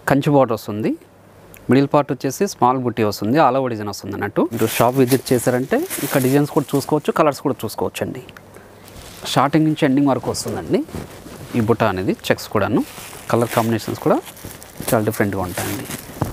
Kanchi border వస్తుంది middle part వచ్చేసి small బుట్టి వస్తుంది ఆల్ ఓవర్ డిజైన్ వస్తుంది అన్నట్టు మీరు షాప్ విజిట్ చేశారంటే ఇక్కడ డిజైన్స్ కూడా చూసుకోవచ్చు కలర్స్ కూడా చూసుకోవచ్చు అండి స్టార్టింగ్ నుంచి ఎండింగ్ వరకు వస్తుందండి ఈ బుట్ట అనేది చెక్స్ కూడాను కలర్ కాంబినేషన్స్ కూడా చాలా డిఫరెంట్గా ఉంటాయండి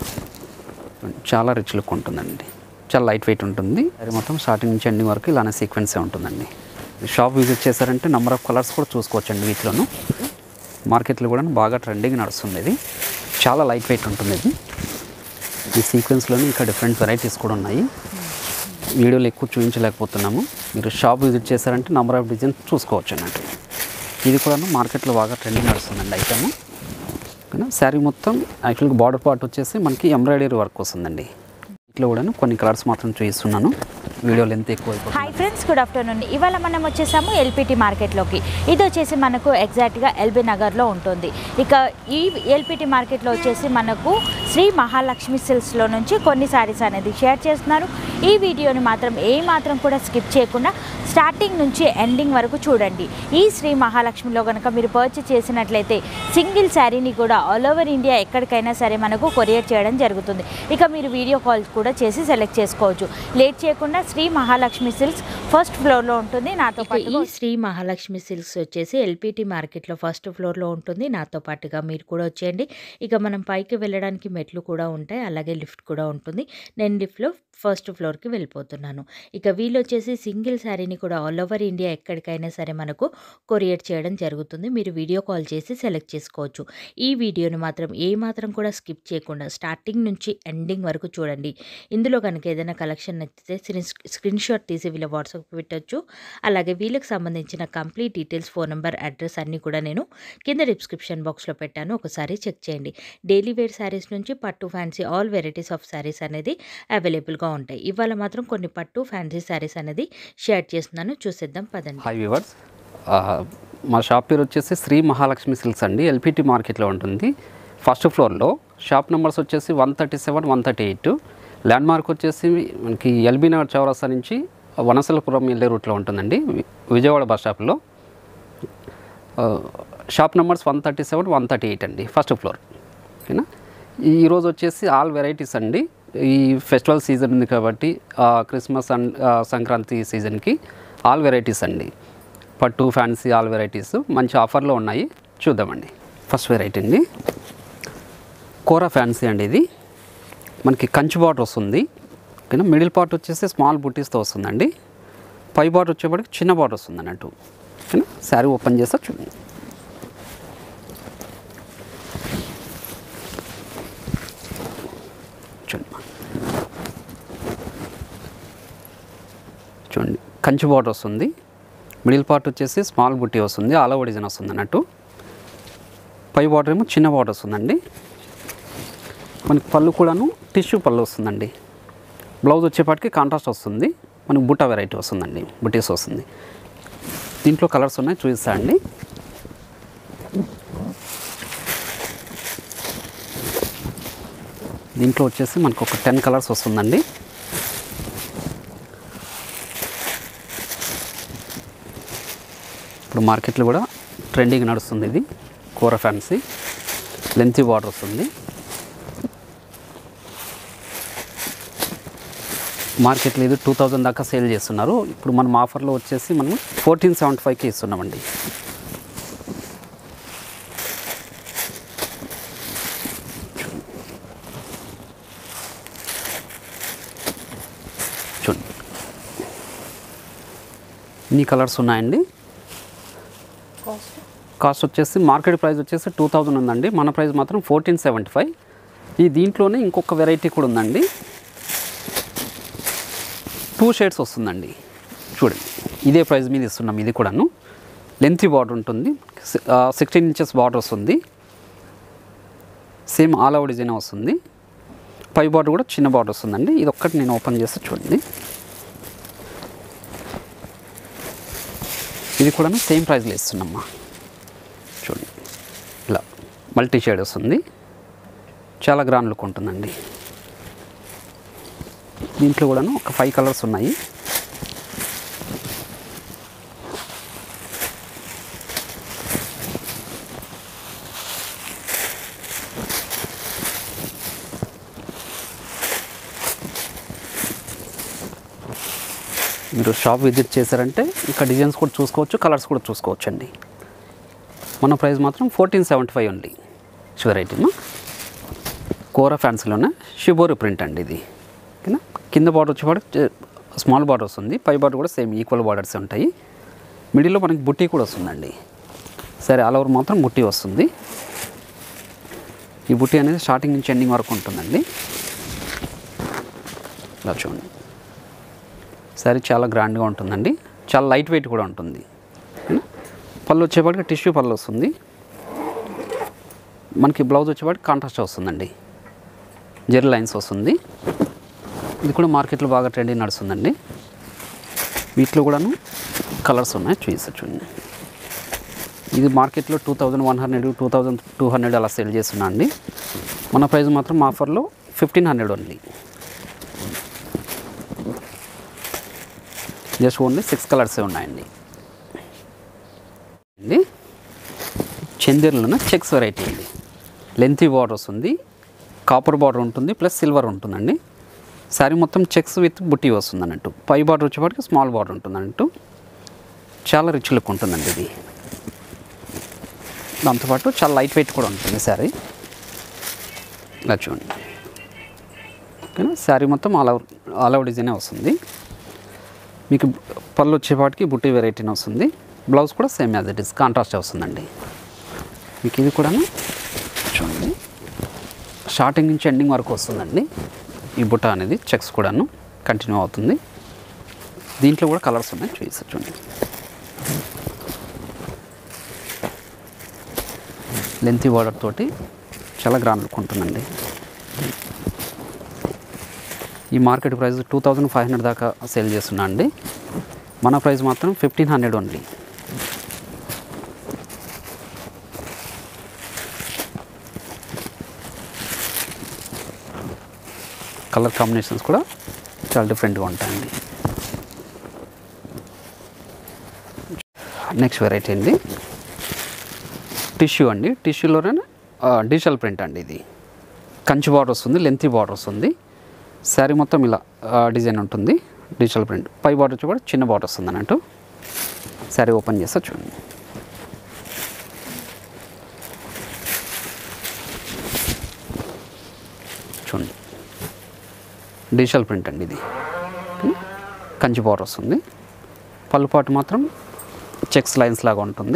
చాలా రిచ్ లుక్ ఉంటుందండి చాలా లైట్ వెయిట్ ఉంటుంది అది మొత్తం స్టార్టింగ్ నుంచి ఎండింగ్ వరకు ఇలానే సీక్వెన్సే ఉంటుందండి షాప్ విజిట్ చేశారంటే నెంబర్ ఆఫ్ కలర్స్ కూడా చూసుకోవచ్చండి వీటిలోను మార్కెట్లో కూడా బాగా ట్రెండింగ్ నడుస్తుంది ఇది చాలా లైట్ వెయిట్ ఉంటుంది ఇది ఈ సీక్వెన్స్లోనే ఇంకా డిఫరెంట్ వెరైటీస్ కూడా ఉన్నాయి వీడియోలో ఎక్కువ చూపించలేకపోతున్నాము మీరు షాప్ విజిట్ చేశారంటే నెంబర్ ఆఫ్ డిజైన్స్ చూసుకోవచ్చు అన్నట్టు ఇది కూడా మార్కెట్లో బాగా ట్రెండింగ్ నడుస్తుందండి ఐటమ్ ఓకేనా శారీ మొత్తం యాక్చువల్గా బార్డర్ పార్ట్ వచ్చేసి మనకి ఎంబ్రాయిడరీ వర్క్ వస్తుందండి ఇట్లా కూడా కొన్ని కలర్స్ మాత్రం చూపిస్తున్నాను వీడియోలు ఎంత ఎక్కువ అయిపోతుంది హాయ్ ఫ్రెండ్స్ గుడ్ ఆఫ్టర్నూన్ ఇవాళ మనం వచ్చేసాము ఎల్పిటి మార్కెట్లోకి ఇది వచ్చేసి మనకు ఎగ్జాక్ట్గా ఎల్బీ నగర్లో ఉంటుంది ఇక ఈ ఎల్పిటి మార్కెట్లో వచ్చేసి మనకు శ్రీ మహాలక్ష్మి సిల్క్స్లో నుంచి కొన్ని శారీస్ అనేది షేర్ చేస్తున్నారు ఈ వీడియోని మాత్రం ఏ మాత్రం కూడా స్కిప్ చేయకుండా స్టార్టింగ్ నుంచి ఎండింగ్ వరకు చూడండి ఈ శ్రీ మహాలక్ష్మిలో కనుక మీరు పర్చేస్ చేసినట్లయితే సింగిల్ శారీని కూడా ఆల్ ఓవర్ ఇండియా ఎక్కడికైనా సరే మనకు కొరియర్ చేయడం జరుగుతుంది ఇక మీరు వీడియో కాల్ కూడా చేసి సెలెక్ట్ చేసుకోవచ్చు లేట్ చేయకుండా శ్రీ మహాలక్ష్మి సిల్క్స్ ఫస్ట్ ఫ్లోర్లో ఉంటుంది నాతో పాటు ఈ శ్రీ మహాలక్ష్మి సిల్క్స్ వచ్చేసి ఎల్పిటి మార్కెట్లో ఫస్ట్ ఫ్లోర్లో ఉంటుంది నాతో పాటుగా మీరు కూడా వచ్చేయండి ఇక మనం పైకి వెళ్ళడానికి మెట్లు కూడా ఉంటాయి అలాగే లిఫ్ట్ కూడా ఉంటుంది నేను లిఫ్ట్లో ఫస్ట్ ఫ్లోర్కి వెళ్ళిపోతున్నాను ఇక వీళ్ళు వచ్చేసి సింగిల్ శారీని కూడా ఆల్ ఓవర్ ఇండియా ఎక్కడికైనా సరే మనకు కొరియర్ చేయడం జరుగుతుంది మీరు వీడియో కాల్ చేసి సెలెక్ట్ చేసుకోవచ్చు ఈ వీడియోని మాత్రం ఏ మాత్రం కూడా స్కిప్ చేయకుండా స్టార్టింగ్ నుంచి ఎండింగ్ వరకు చూడండి ఇందులో కనుక ఏదైనా కలెక్షన్ నచ్చితే స్క్రీన్ షాట్ తీసి వీళ్ళ వాట్సాప్ పెట్టచ్చు అలాగే వీళ్ళకి సంబంధించిన complete details phone number address అన్నీ కూడా నేను కింద డిస్క్రిప్షన్ బాక్స్లో పెట్టాను ఒకసారి చెక్ చేయండి డైలీ వేర్ శారీస్ నుంచి పట్టు fancy all varieties of saris అనేది అవైలబుల్గా ఉంటాయి ఇవాళ మాత్రం కొన్ని పట్టు ఫ్యాన్సీ శారీస్ అనేది షేర్ చేస్తున్నాను చూసేద్దాం పదండి హాయ్ వ్యూవర్స్ మా షాప్ పేరు వచ్చేసి శ్రీ మహాలక్ష్మి సిల్క్స్ అండి ఎల్పిటి మార్కెట్లో ఉంటుంది ఫస్ట్ ఫ్లోర్లో షాప్ నెంబర్స్ వచ్చేసి one thirty seven one thirty eight landmark వచ్చేసి మనకి ఎల్బీ నగర్ చౌరస్తా నుంచి వనసలపురం వెళ్ళే రూట్లో ఉంటుందండి వి- విజయవాడ బస్ స్టాప్లో ఆ, shop numbers one thirty seven one thirty eight అండి ఫస్ట్ ఫ్లోర్ ఓకేనా ఈ- ఈరోజు వచ్చేసి ఆల్ వెరైటీస్ అండి ఈ ఫెస్టివల్ సీజన్ ఉంది కాబట్టి ఆ, క్రిస్మస్ అండ్ ఆ, సంక్రాంతి సీజన్కి ఆల్ వెరైటీస్ అండి పట్టు ఫ్యాన్సీ ఆల్ వెరైటీస్ మంచి ఆఫర్లో ఉన్నాయి చూద్దామండి ఫస్ట్ వెరైటీ అండి కూర ఫ్యాన్సీ అండి ఇది మనకి కంచి బార్డర్ వస్తుంది ఓకేనా మిడిల్ పార్ట్ వచ్చేసి స్మాల్ బుటీస్తో వస్తుందండి పై బార్డర్ వచ్చేప్పటికి చిన్న బార్డర్ వస్తుంది అన్నట్టు ఓకేనా శారీ ఓపెన్ చేస్తా చూడండి చూడండి చూడండి కంచి బార్డర్ వస్తుంది మిడిల్ పార్ట్ వచ్చేసి స్మాల్ బుట్టి వస్తుంది ఆల్ ఓవర్ డిజైన్ వస్తుంది అన్నట్టు పై బార్డర్ ఏమో చిన్న బార్డర్ వస్తుందండి మనకి పళ్ళు కూడాను టిష్యూ పళ్ళు వస్తుందండి బ్లౌజ్ వచ్చేపాటికి కాంట్రాస్ట్ వస్తుంది మనకి బుట్ట వెరైటీ వస్తుందండి బుటీస్ వస్తుంది దీంట్లో కలర్స్ ఉన్నాయి చూపిస్తా అండి దీంట్లో వచ్చేసి మనకు ఒక టెన్ కలర్స్ వస్తుందండి ఇప్పుడు మార్కెట్లో కూడా ట్రెండింగ్ నడుస్తుంది ఇది కూర ఫ్యాన్సీ లెంతీ బార్డర్ వస్తుంది మార్కెట్లో ఇది టూ థౌజండ్ దాకా సేల్ చేస్తున్నారు ఇప్పుడు మనం ఆఫర్లో వచ్చేసి మనం ఫోర్టీన్ సెవెంటీ ఫైవ్కి ఇస్తున్నామండి చూడండి ఇన్ని కలర్స్ ఉన్నాయండి కాస్ట్ వచ్చేసి మార్కెట్ ప్రైస్ వచ్చేసి టూ థౌజండ్ ఉందండి మన ప్రైస్ మాత్రం ఫోర్టీన్ సెవెంటీ ఫైవ్ ఈ దీంట్లోనే ఇంకొక వెరైటీ కూడా ఉందండి టూ షేడ్స్ వస్తుందండి చూడండి ఇదే ప్రైస్ మీద ఇస్తున్నాం ఇది కూడాను లెంతీ బార్డర్ ఉంటుంది సిక్స్టీన్ ఇంచెస్ బార్డర్ వస్తుంది సేమ్ ఆల్ ఓవర్ డిజైన్ వస్తుంది పై బార్డర్ కూడా చిన్న బార్డర్ వస్తుందండి ఇది ఒక్కటి నేను ఓపెన్ చేస్తే చూడండి ఇది కూడా సేమ్ ప్రైస్లో ఇస్తున్నామ్మా చూడండి ఇలా మల్టీ షేడ్ వస్తుంది చాలా గ్రాండ్ లుక్ ఉంటుందండి దీంట్లో కూడాను ఒక ఫైవ్ కలర్స్ ఉన్నాయి మీరు షాప్ విజిట్ చేశారంటే ఇక్కడ డిజైన్స్ కూడా చూసుకోవచ్చు కలర్స్ కూడా చూసుకోవచ్చు అండి మన ప్రైస్ మాత్రం ఫోర్టీన్ సెవెంటీ ఫైవ్ ఉంది వెరైటీమా కోరా ఫ్యాన్సీలోనే షిబోరి ప్రింట్ అండి ఇది ఓకేనా కింద బార్డర్ వచ్చేవాడు స్మాల్ బార్డర్ వస్తుంది పై బార్డర్ కూడా సేమ్ ఈక్వల్ బార్డర్స్ ఉంటాయి మిడిల్లో మనకి బుట్టి కూడా వస్తుందండి సరే ఆల్ ఓవర్ మాత్రం బుట్టి వస్తుంది ఈ బుట్టి అనేది స్టార్టింగ్ నుంచి ఎండింగ్ వరకు ఉంటుందండి ఇలా చూడండి సారీ చాలా గ్రాండ్గా ఉంటుందండి చాలా లైట్ వెయిట్ కూడా ఉంటుంది ఓకేనా? పళ్ళు వచ్చేపాటికి టిష్యూ పళ్ళు వస్తుంది మనకి బ్లౌజ్ వచ్చేపాటికి కాంట్రాస్ట్ వస్తుందండి జెరీ లైన్స్ వస్తుంది ఇది కూడా మార్కెట్లో బాగా ట్రెండింగ్ నడుస్తుందండి వీటిలో కూడాను కలర్స్ ఉన్నాయి చూపిస్తా చూడండి ఇది మార్కెట్లో two thousand one hundred two thousand two hundred అలా సేల్ చేస్తున్నా అండి మన ప్రైస్ మాత్రం ఆఫర్లో fifteen hundred only just only six కలర్సే ఉన్నాయండి అండి చందేరులోనే చెక్స్ వెరైటీ అండి లెంతీ బార్డర్ వస్తుంది కాపర్ బార్డర్ ఉంటుంది ప్లస్ సిల్వర్ ఉంటుందండి శారీ మొత్తం చెక్స్ విత్ బుట్టి వస్తుంది అన్నట్టు పై బార్డర్ వచ్చేపాటికి స్మాల్ బార్డర్ ఉంటుంది అన్నట్టు చాలా రిచ్ లుక్ ఉంటుందండి ఇది దాంతోపాటు చాలా లైట్ వెయిట్ కూడా ఉంటుంది శారీ ఇలా చూడండి ఓకేనా శారీ మొత్తం ఆల్ ఓవర్ ఆల్ ఓవర్ డిజైనే వస్తుంది మీకు పళ్ళు వచ్చేపాటికి బుట్టి వెరైటీని వస్తుంది బ్లౌజ్ కూడా same as it is contrast వస్తుందండి మీకు ఇది కూడా చూడండి స్టార్టింగ్ నుంచి ఎండింగ్ వరకు వస్తుందండి ఈ బుట్ట అనేది చెక్స్ కూడాను కంటిన్యూ అవుతుంది దీంట్లో కూడా కలర్స్ ఉన్నాయి చూసి చూడండి లెంతీ బార్డర్ తోటి చాలా గ్రాండ్ లుక్ ఉంటుందండి ఈ market price two thousand five hundred దాకా సేల్ చేస్తున్నా అండి మన ప్రైస్ మాత్రం fifteen hundred only colour combinations కూడా చాలా డిఫరెంట్గా ఉంటాయండి నెక్స్ట్ వెరైటీ అండి టిష్యూ అండి టిష్యూలోనే డిజిటల్ ప్రింట్ అండి ఇది కంచి బార్డర్ వస్తుంది లెంతీ బార్డర్ వస్తుంది శారీ మొత్తం ఇలా ఆ, డిజైన్ ఉంటుంది డిజిటల్ ప్రింట్ పై బార్డర్ వచ్చి కూడా చిన్న బార్డర్ వస్తుంది అన్నట్టు శారీ ఓపెన్ చేస్తే చూడండి చూడండి డిజిటల్ ప్రింట్ అండి ఇది ఓకేనా? కంచి బార్డర్ వస్తుంది పళ్ళుపాటు మాత్రం చెక్స్ లైన్స్ లాగా ఉంటుంది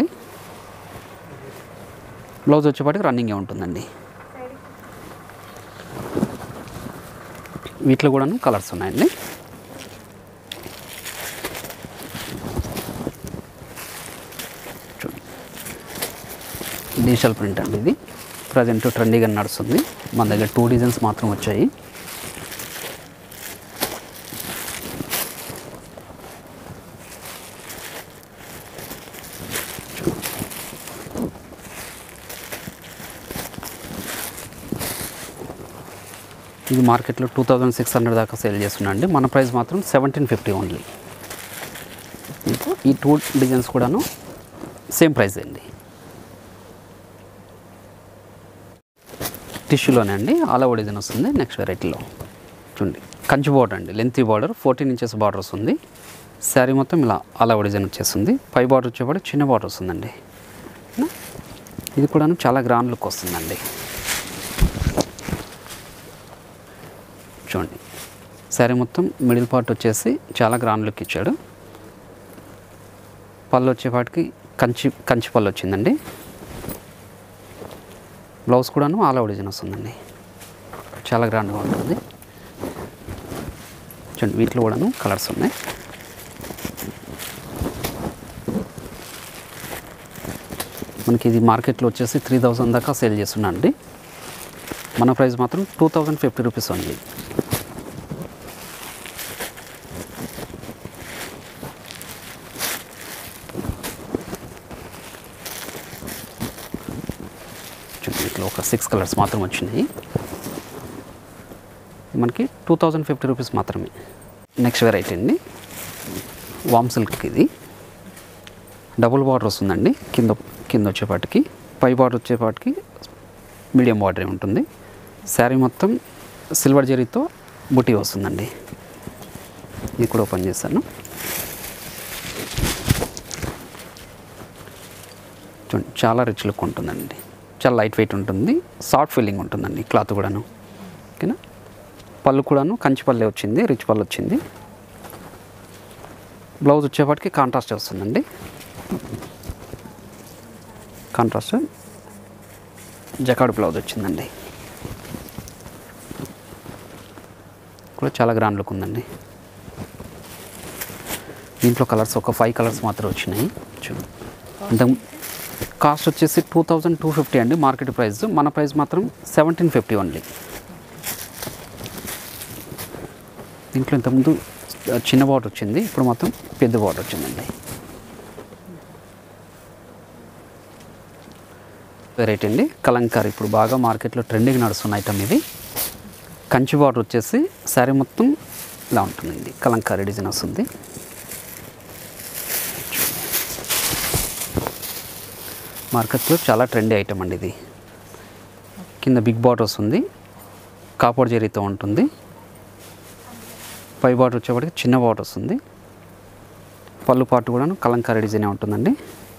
బ్లౌజ్ వచ్చేపాటికి రన్నింగే ఉంటుందండి వీటిలో కూడాను కలర్స్ ఉన్నాయండి చూడండి డిజిటల్ ప్రింట్ అండి ఇది ప్రజెంట్ ట్రెండీగా నడుస్తుంది మన దగ్గర టూ డిజైన్స్ మాత్రం వచ్చాయి ఇది మార్కెట్లో టూ థౌజండ్ సిక్స్ హండ్రెడ్ దాకా సేల్ చేస్తున్నా అండి మన ప్రైస్ మాత్రం సెవెంటీన్ ఫిఫ్టీ ఓన్లీ మీకు ఈ టూ డిజైన్స్ కూడాను సేమ్ ప్రైస్ అండి టిష్యూలోనే అండి ఆల్ ఓవర్ డిజైన్ వస్తుంది నెక్స్ట్ వెరైటీలో చూడండి కంచి బార్డర్ అండి lengthy border fourteen inches border వస్తుంది శారీ మొత్తం ఇలా ఆల్ ఓవర్ డిజైన్ వచ్చేస్తుంది పై బార్డర్ వచ్చేపాటు చిన్న బార్డర్ వస్తుందండి ఓకేనా? ఇది కూడాను చాలా గ్రాండ్ లుక్ వస్తుందండి చూడండి శారీ మొత్తం మిడిల్ పార్ట్ వచ్చేసి చాలా గ్రాండ్ లుక్ ఇచ్చాడు పళ్ళు వచ్చేపాటికి కంచి కంచి పళ్ళు వచ్చిందండి బ్లౌజ్ కూడాను ఆల్ ఓవర్ డిజైన్ వస్తుందండి చాలా గ్రాండ్గా ఉంటుంది చూడండి వీటిలో కూడాను కలర్స్ ఉన్నాయి మనకి ఇది మార్కెట్లో వచ్చేసి త్రీ థౌజండ్ దాకా సేల్ చేస్తున్నా అండి మన ప్రైస్ మాత్రం టూ థౌజండ్ ఫిఫ్టీ రూపీస్ ఉంది చూడండి ఇట్లా ఒక సిక్స్ కలర్స్ మాత్రం వచ్చినాయి మనకి టూ థౌజండ్ ఫిఫ్టీ రూపీస్ మాత్రమే నెక్స్ట్ వెరైటీ అండి వామ్ సిల్క్ ఇది డబుల్ బార్డర్ వస్తుందండి కింద కింద వచ్చేపాటికి పై బార్డర్ వచ్చేపాటికి మీడియం బార్డర్ ఉంటుంది శారీ మొత్తం సిల్వర్ జరీతో బుటీ వస్తుందండి ఇది కూడా ఓపెన్ చేస్తాను చూడండి చాలా రిచ్ లుక్ ఉంటుందండి చాలా లైట్ వెయిట్ ఉంటుంది సాఫ్ట్ ఫీలింగ్ ఉంటుందండి క్లాత్ కూడాను ఓకేనా పళ్ళు కూడాను కంచి పల్లె వచ్చింది రిచ్ పళ్ళు వచ్చింది బ్లౌజ్ వచ్చేపాటికి కాంట్రాస్ట్ వస్తుందండి కాంట్రాస్ట్ జకాడ్ బ్లౌజ్ వచ్చిందండి కూడా చాలా గ్రాండ్ లుక్ ఉందండి దీంట్లో కలర్స్ ఒక ఫైవ్ కలర్స్ మాత్రం వచ్చినాయి చూడండి ఇంత కాస్ట్ వచ్చేసి టూ థౌజండ్ టూ ఫిఫ్టీ అండి మార్కెట్ ప్రైస్ మన ప్రైస్ మాత్రం సెవెంటీన్ ఫిఫ్టీ ఓన్లీ దీంట్లో ఇంతకుముందు చిన్న బాటర్ వచ్చింది ఇప్పుడు మొత్తం పెద్ద బాటర్ వచ్చిందండి వెరైటీ అండి కలంకారీ ఇప్పుడు బాగా మార్కెట్లో ట్రెండింగ్ నడుస్తున్న ఐటమ్ ఇది కంచి బార్డర్ వచ్చేసి శారీ మొత్తం ఇలా ఉంటుందండి కలంకారీ డిజైన్ వస్తుంది మార్కెట్లో చాలా ట్రెండీ ఐటమ్ అండి ఇది కింద బిగ్ బార్డర్ వస్తుంది కాపర్ జరీతో ఉంటుంది పై బార్డర్ వచ్చేప్పటికి చిన్న బార్డర్ వస్తుంది పళ్ళు పాటు కూడా కలంకారీ డిజైనే ఉంటుందండి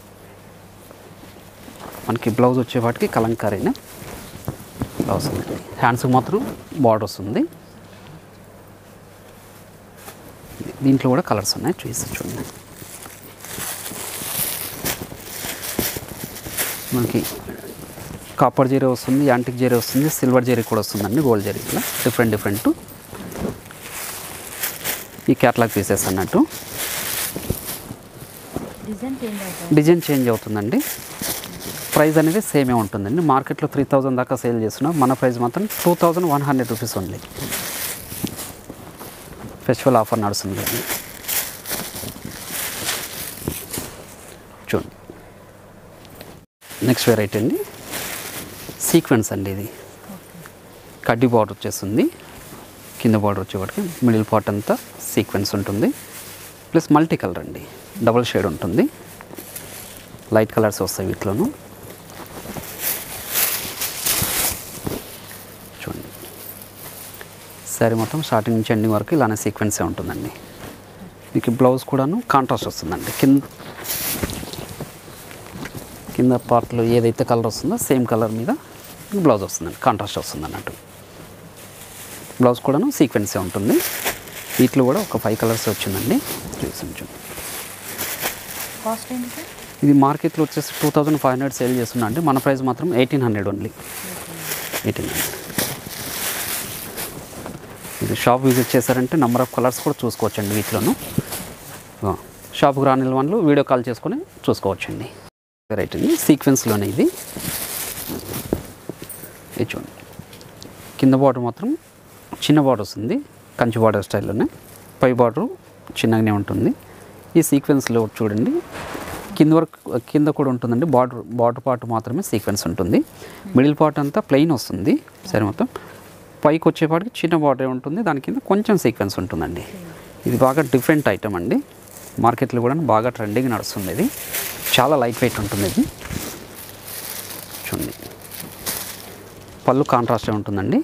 మనకి బ్లౌజ్ వచ్చేపాటికి కలంకారీనే బ్లౌజ్ ఉంది హ్యాండ్స్కి మాత్రం బార్డర్ వస్తుంది దీంట్లో కూడా కలర్స్ ఉన్నాయి చూసి చూడండి మనకి కాపర్ జీరే వస్తుంది యాంటిక్ జీరే వస్తుంది సిల్వర్ జీరే కూడా వస్తుందండి గోల్డ్ జీరే కూడా డిఫరెంట్ డిఫరెంట్ ఈ క్యాట్లాగ్ పీసెస్ అన్నట్టు డిజైన్ చేంజ్ అవుతుంది డిజైన్ చేంజ్ అవుతుందండి ప్రైస్ అనేది సేమే ఉంటుందండి మార్కెట్లో త్రీ థౌజండ్ దాకా సేల్ చేస్తున్నాం మన ప్రైస్ మాత్రం two thousand one hundred rupees only festival offer నడుస్తుంది కదండి చూడండి నెక్స్ట్ వెరైటీ అండి సీక్వెన్స్ అండి ఇది కడ్డీ బార్డర్ వచ్చేస్తుంది కింద బార్డర్ వచ్చేవాడికి మిడిల్ పార్ట్ అంతా సీక్వెన్స్ ఉంటుంది ప్లస్ మల్టీ కలర్ అండి డబుల్ షేడ్ ఉంటుంది లైట్ కలర్స్ వస్తాయి వీటిలోను చూడండి శారీ మొత్తం స్టార్టింగ్ నుంచి ఎండింగ్ వరకు ఇలానే సీక్వెన్సే ఉంటుందండి మీకు బ్లౌజ్ కూడాను కాంట్రాస్ట్ వస్తుందండి కింద కింద పార్ట్లో ఏదైతే కలర్ వస్తుందో సేమ్ కలర్ మీద బ్లౌజ్ వస్తుందండి కాంట్రాస్ట్ వస్తుంది అన్నట్టు బ్లౌజ్ కూడాను సీక్వెన్సే ఉంటుంది వీటిలో కూడా ఒక ఫైవ్ కలర్స్ వచ్చిందండి చూసి చూడండి కాస్ట్ ఏంటి సార్ ఇది మార్కెట్లో వచ్చేసి two thousand five hundred sale చేస్తున్నా అంటే మన ప్రైస్ మాత్రం eighteen hundred only eighteen hundred ఇది షాప్ విజిట్ చేశారంటే నెంబర్ ఆఫ్ కలర్స్ కూడా చూసుకోవచ్చండి వీటిలోను ఆ, షాప్కి రాని వాళ్ళు వీడియో కాల్ చేసుకొని చూసుకోవచ్చండి రైట్ అండి సీక్వెన్స్లోనే ఇది ఇది చూడండి కింద బార్డర్ మాత్రం చిన్న బార్డర్ వస్తుంది కంచి బార్డర్ స్టైల్లోనే పై బార్డర్ చిన్నగానే ఉంటుంది ఈ సీక్వెన్స్లో చూడండి కింద వరకు కింద కూడా ఉంటుందండి బార్డర్ బార్డర్ పార్ట్ మాత్రమే సీక్వెన్స్ ఉంటుంది మిడిల్ పార్ట్ అంతా ప్లెయిన్ వస్తుంది సరే మొత్తం పైకి వచ్చేపాటికి చిన్న బార్డర్ ఉంటుంది దాని కింద కొంచెం సీక్వెన్స్ ఉంటుందండి ఇది బాగా డిఫరెంట్ ఐటమ్ అండి మార్కెట్లో కూడా బాగా ట్రెండింగ్ నడుస్తుంది ఇది చాలా లైట్ వెయిట్ ఉంటుంది ఇది చూడండి పళ్ళు కాంట్రాస్టే ఉంటుందండి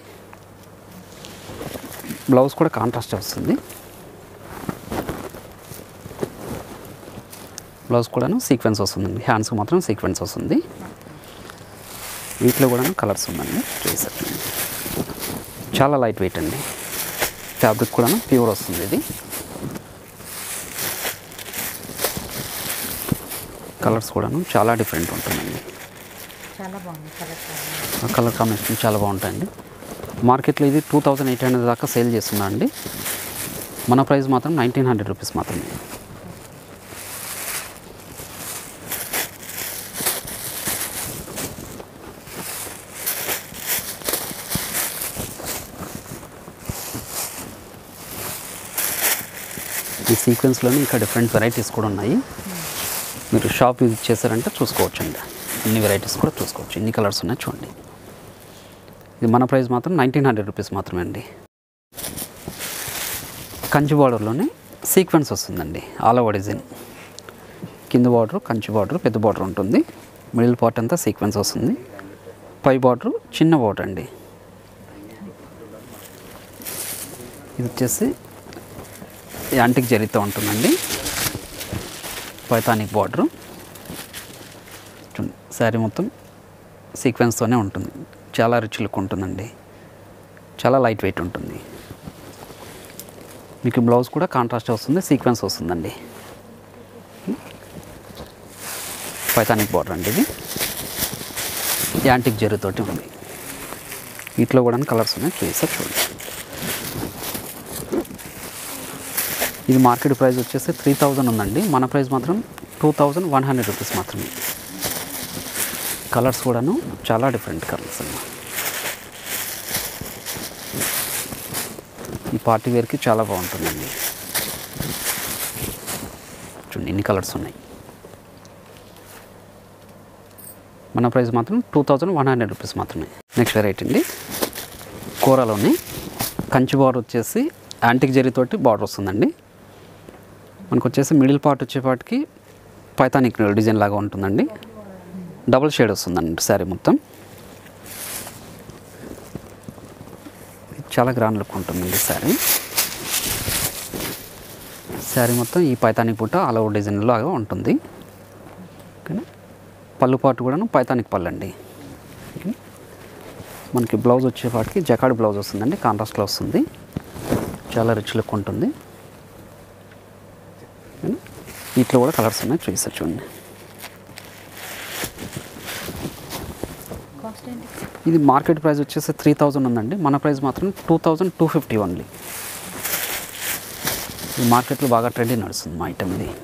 బ్లౌజ్ కూడా కాంట్రాస్టే వస్తుంది బ్లౌజ్ కూడాను సీక్వెన్స్ వస్తుందండి హ్యాండ్స్ మాత్రం సీక్వెన్స్ వస్తుంది వీటిలో కూడా కలర్స్ ఉందండి చూసారు చాలా లైట్ వెయిట్ అండి ఫ్యాబ్రిక్ కూడాను ప్యూర్ వస్తుంది ఇది కలర్స్ కూడాను చాలా డిఫరెంట్ ఉంటుందండి చాలా బాగుంది కలర్ ఆ కలర్ కాంబినేషన్ చాలా బాగుంటాయండి మార్కెట్లో ఇది టూ థౌజండ్ ఎయిట్ హండ్రెడ్ దాకా సేల్ చేస్తున్నా అండి మన ప్రైస్ మాత్రం నైన్టీన్ హండ్రెడ్ రూపీస్ మాత్రమే ఈ సీక్వెన్స్లోనే ఇంకా డిఫరెంట్ వెరైటీస్ కూడా ఉన్నాయి మీరు షాప్ విజిట్ చేశారంటే చూసుకోవచ్చు అండి అన్ని వెరైటీస్ కూడా చూసుకోవచ్చు ఎన్ని కలర్స్ ఉన్నాయి చూడండి ఇది మన ప్రైస్ మాత్రం నైన్టీన్ హండ్రెడ్ రూపీస్ మాత్రమే అండి కంచి బార్డర్లోనే సీక్వెన్స్ వస్తుందండి ఆల్ ఓవర్ డిజైన్ కింద బార్డర్ కంచి బార్డర్ పెద్ద బార్డర్ ఉంటుంది మిడిల్ పార్ట్ అంతా సీక్వెన్స్ వస్తుంది పై బార్డర్ చిన్న బార్డర్ అండి ఇది వచ్చేసి యాంటిక్ జరితో ఉంటుందండి పైతానిక్ బార్డర్ శారీ మొత్తం సీక్వెన్స్తోనే ఉంటుంది చాలా రిచ్ లుక్ ఉంటుందండి చాలా లైట్ వెయిట్ ఉంటుంది మీకు బ్లౌజ్ కూడా కాంట్రాస్ట్ వస్తుంది సీక్వెన్స్ వస్తుందండి పైతానిక్ బార్డర్ అండి ఇది యాంటిక్ జరీతోటి ఉంది వీటిలో కూడా కలర్స్ ఉన్నాయి చూసా చూడండి ఇది మార్కెట్ ప్రైస్ వచ్చేసి త్రీ థౌజండ్ ఉందండి మన ప్రైస్ మాత్రం two thousand one hundred rupees మాత్రమే కలర్స్ కూడాను చాలా డిఫరెంట్ కలర్స్ అన్నమాట ఈ పార్టీ వేర్కి చాలా బాగుంటుందండి చూడండి ఇన్ని కలర్స్ ఉన్నాయి మన ప్రైస్ మాత్రం two thousand one hundred rupees మాత్రమే నెక్స్ట్ వెరైటీ అండి కూరలోని కంచి బార్డర్ వచ్చేసి యాంటిక్ జరీతోటి బార్డర్ వస్తుందండి మనకు వచ్చేసి మిడిల్ పార్ట్ వచ్చేపాటికి పైతానిక్ డిజైన్ లాగా ఉంటుందండి డబుల్ షేడ్ వస్తుందండి శారీ మొత్తం చాలా గ్రాండ్ లుక్ ఉంటుందండి శారీ శారీ మొత్తం ఈ పైతానిక్ పుట్ట ఆల్ ఓవర్ డిజైన్ లాగా ఉంటుంది ఓకేనా పళ్ళు పాటు కూడాను పైతానిక్ పళ్ళు అండి ఓకే. మనకి బ్లౌజ్ వచ్చేపాటికి జకాడ్ బ్లౌజ్ వస్తుందండి కాంట్రాస్ట్లో వస్తుంది చాలా రిచ్ లుక్ ఉంటుంది ఓకేనా? వీటిలో కూడా కలర్స్ ఉన్నాయి చూసారు చూడండి కాస్ట్ ఏంటి ఇది మార్కెట్ ప్రైస్ వచ్చేసి త్రీ థౌజండ్ ఉందండి మన ప్రైస్ మాత్రం two thousand two fifty only ఈ మార్కెట్లో బాగా ట్రెండింగ్ నడుస్తుంది మా ఐటమ్ ఇది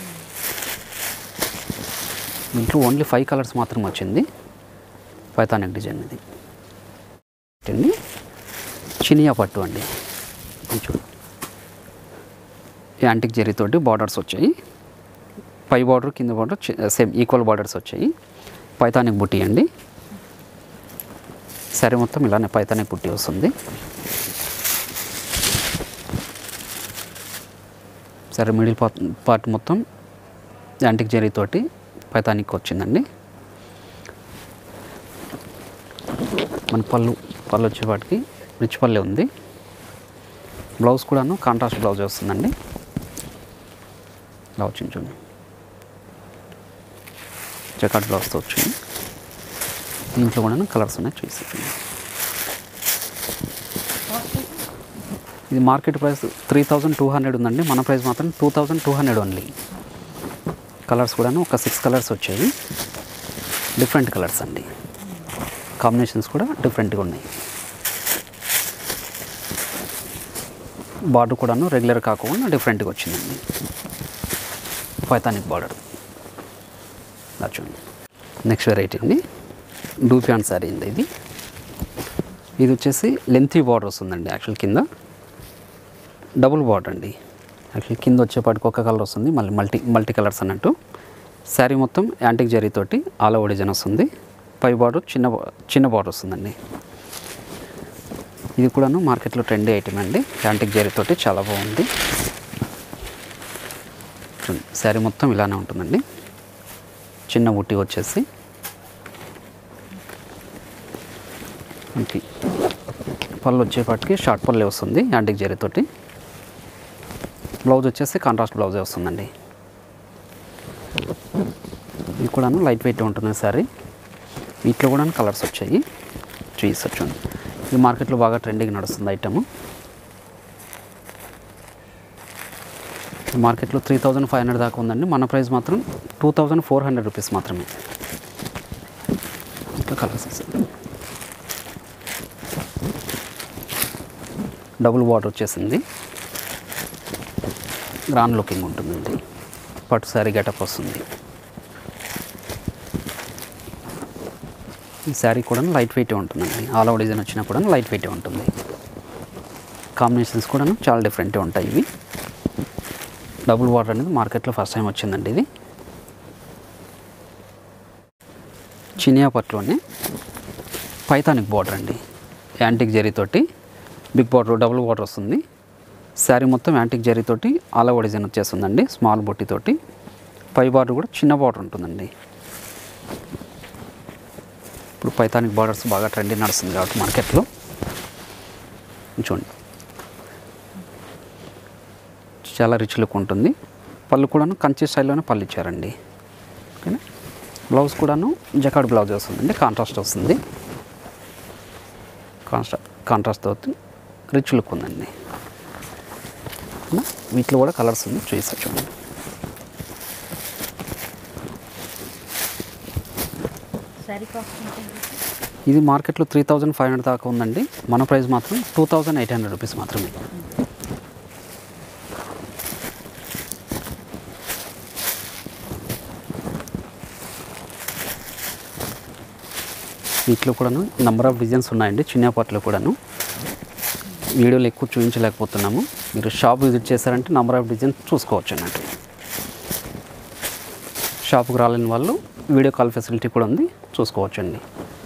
దీంట్లో ఓన్లీ ఫైవ్ కలర్స్ మాత్రం వచ్చింది పైతానిక్ డిజైన్ ఇది అండి చినియా పట్టు అండి ఇది చూడు యాంటిక్ జరీతోటి బార్డర్స్ వచ్చాయి పై బార్డర్ కింద బార్డర్ సేమ్ ఈక్వల్ బార్డర్స్ వచ్చాయి పైతానిక్ బుట్టి అండి సరే మొత్తం ఇలానే పైతానే పుట్టి వస్తుంది సరే మిడిల్ పార్ట్ పార్ట్ మొత్తం యాంటిక్ జరీతోటి పైతానిక్ వచ్చిందండి మన పళ్ళు పళ్ళు వచ్చేవాటికి రిచ్ పల్లె ఉంది బ్లౌజ్ కూడాను కాంట్రాస్ట్ బ్లౌజ్ వస్తుందండి ఇలా వచ్చింది చూడండి జకాట్ బ్లౌజ్తో వచ్చింది దీంట్లో కూడా కలర్స్ ఉన్నాయి చూసి ఇది market price three thousand two hundred ఉందండి మన ప్రైస్ మాత్రం two thousand two hundred only colours కూడాను ఒక సిక్స్ కలర్స్ వచ్చాయి డిఫరెంట్ కలర్స్ అండి కాంబినేషన్స్ కూడా డిఫరెంట్గా ఉన్నాయి బార్డర్ కూడాను రెగ్యులర్ కాకుండా డిఫరెంట్గా వచ్చిందండి పైతానిక్ బార్డర్ ఇలా చూడండి నెక్స్ట్ వెరైటీ అండి డూపియాన్ శారీ అండి ఇది ఇది వచ్చేసి లెంతీ బార్డర్ వస్తుందండి యాక్చువల్ కింద డబుల్ బార్డర్ అండి యాక్చువల్ కింద వచ్చేపాటికి ఒక కలర్ వస్తుంది మళ్ళీ మల్టీ మల్టీ కలర్స్ అన్నట్టు శారీ మొత్తం యాంటిక్ జరీతోటి ఆల్ ఓవర్ డిజైన్ వస్తుంది పై బార్డర్ చిన్న బా- చిన్న బార్డర్ వస్తుందండి ఇది కూడాను మార్కెట్లో ట్రెండీ ఐటమ్ అండి యాంటిక్ జరీతోటి చాలా బాగుంది చూడండి, శారీ మొత్తం ఇలానే ఉంటుందండి చిన్న బుట్టి వచ్చేసి మనకి పళ్ళు వచ్చేపాటికి షార్ట్ పల్లె వస్తుంది యాంటిక్ జరీతోటి బ్లౌజ్ వచ్చేసి కాంట్రాస్ట్ బ్లౌజే వస్తుందండి ఇది కూడాను లైట్ వెయిట్ ఉంటుంది సారీ వీటిలో కూడా కలర్స్ వచ్చాయి చూసి చూడండి ఇది మార్కెట్లో బాగా ట్రెండింగ్ నడుస్తుంది ఐటమ్ మార్కెట్లో త్రీ థౌజండ్ ఫైవ్ హండ్రెడ్ దాకా ఉందండి మన ప్రైస్ మాత్రం two thousand four hundred rupees మాత్రమే ఇట్లా కలర్స్ వస్తాయి డబుల్ వాటర్ వచ్చేసింది గ్రాండ్ లుకింగ్ ఉంటుందండి పట్టు శారీ గెటప్ వస్తుంది ఈ శారీ కూడా లైట్ వెయిట్ ఉంటుందండి ఆల్ ఓవర్ డిజైన్ వచ్చినా కూడా లైట్ వెయిట్ ఉంటుంది కాంబినేషన్స్ కూడా చాలా డిఫరెంట్ ఉంటాయి ఇవి డబుల్ వాటర్ అనేది మార్కెట్లో ఫస్ట్ టైం వచ్చిందండి ఇది చినియా పట్టులోనే పైతానిక్ బార్డర్ అండి యాంటిక్ జరీతోటి బిగ్ బార్డర్ డబుల్ బార్డర్ వస్తుంది శారీ మొత్తం యాంటిక్ జరీతోటి ఆల్ ఓవర్ డిజైన్ వచ్చేస్తుందండి స్మాల్ బొట్టితోటి పై బార్డర్ కూడా చిన్న బార్డర్ ఉంటుందండి ఇప్పుడు పైతానిక్ బార్డర్స్ బాగా ట్రెండింగ్ నడుస్తుంది కాబట్టి మార్కెట్లో చూడండి చాలా రిచ్ లుక్ ఉంటుంది పళ్ళు కూడాను కంచి స్టైల్లోనే పళ్ళు ఇచ్చారండి ఓకేనా బ్లౌజ్ కూడాను జకాడ్ బ్లౌజ్ వస్తుందండి కాంట్రాస్ట్ వస్తుంది కాంట్రా కాంట్రాస్ట్ అవుతుంది రిచ్ లుక్ ఉందండి ఓకేనా? వీటిలో కూడా కలర్స్ ఉంది చూసా చూడండి సారీ కాస్ట్ ఉంటుంది ఇది మార్కెట్లో త్రీ థౌజండ్ ఫైవ్ హండ్రెడ్ దాకా ఉందండి మన ప్రైస్ మాత్రం two thousand eight hundred rupees మాత్రమే వీటిలో కూడాను నెంబర్ ఆఫ్ డిజైన్స్ ఉన్నాయండి చిన్నపాట్లో కూడాను వీడియోలో ఎక్కువ చూపించలేకపోతున్నాము మీరు షాప్ విజిట్ చేశారంటే నెంబర్ ఆఫ్ డిజైన్స్ చూసుకోవచ్చు అన్నట్టు షాప్కి రాలేని వాళ్ళు వీడియో కాల్ ఫెసిలిటీ కూడా ఉంది చూసుకోవచ్చండి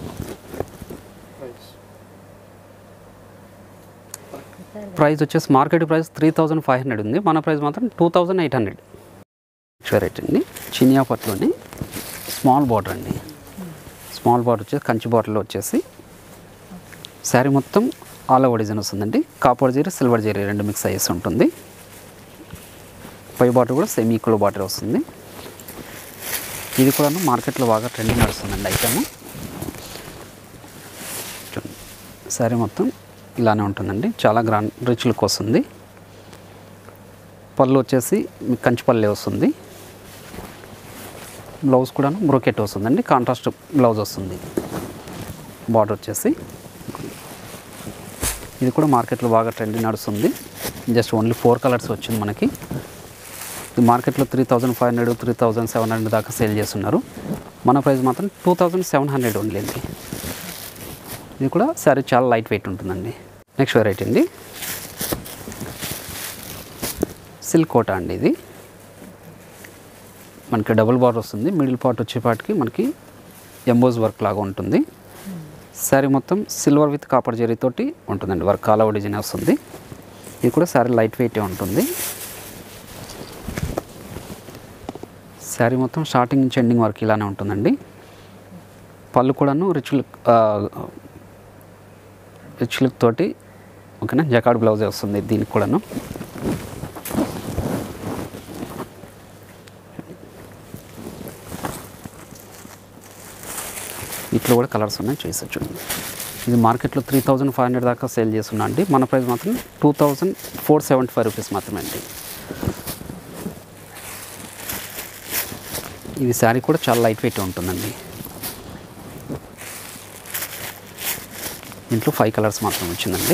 ప్రైస్ వచ్చేసి market price three thousand five hundred ఉంది మన ప్రైస్ మాత్రం two thousand eight hundred rate అండి చినియాపట్లోని స్మాల్ బార్డర్ అండి స్మాల్ బార్డర్ వచ్చేసి కంచి బార్డర్లో వచ్చేసి శారీ మొత్తం ఆల్ ఓవర్ డిజైన్ వస్తుందండి కాపర్ జీరీ సిల్వర్ జీరీ రెండు మిక్స్ అయ్యేసి ఉంటుంది పై బార్డర్ కూడా సేమ్ ఈక్వల్ బార్డర్ వస్తుంది ఇది కూడా మార్కెట్లో బాగా ట్రెండింగ్ నడుస్తుందండి ఐటమ్ చూడండి శారీ మొత్తం ఇలానే ఉంటుందండి చాలా గ్రాండ్ రిచ్ లుక్ వస్తుంది పళ్ళు వచ్చేసి మీకు కంచి పల్లె వస్తుంది బ్లౌజ్ కూడా బ్రోకెట్ వస్తుందండి కాంట్రాస్ట్ బ్లౌజ్ వస్తుంది బార్డర్ వచ్చేసి ఇది కూడా మార్కెట్లో బాగా ట్రెండింగ్ నడుస్తుంది జస్ట్ ఓన్లీ ఫోర్ కలర్స్ వచ్చింది మనకి ఇది మార్కెట్లో three thousand five hundred three thousand seven hundred దాకా సేల్ చేస్తున్నారు మన ప్రైస్ మాత్రం two thousand seven hundred only అండి ఇది కూడా శారీ చాలా లైట్ వెయిట్ ఉంటుందండి నెక్స్ట్ వెరైటీ అండి సిల్క్ కోట అండి ఇది మనకి డబుల్ బార్ వస్తుంది మిడిల్ పార్ట్ వచ్చేపాటికి మనకి ఎంబోజ్ వర్క్ లాగా ఉంటుంది శారీ మొత్తం సిల్వర్ విత్ కాపర్ జరీతోటి ఉంటుందండి వర్క్ ఆల్ ఓవర్ డిజైన్ వస్తుంది ఇది కూడా శారీ లైట్ వెయిటే ఉంటుంది శారీ మొత్తం స్టార్టింగ్ నుంచి ఎండింగ్ వరకు ఇలానే ఉంటుందండి పళ్ళు కూడాను రిచ్ లుక్ రిచ్ లుక్ తోటి ఓకేనా జకాడ్ బ్లౌజ్ వస్తుంది దీనికి కూడాను వీటిలో కూడా కలర్స్ ఉన్నాయి చూసి చూడండి ఇది మార్కెట్లో త్రీ థౌజండ్ ఫైవ్ హండ్రెడ్ దాకా సేల్ చేస్తున్నా అండి మన ప్రైస్ మాత్రం two thousand four seventy five rupees మాత్రమే అండి ఇది శారీ కూడా చాలా లైట్ వెయిట్ ఉంటుందండి దీంట్లో ఫైవ్ కలర్స్ మాత్రం వచ్చిందండి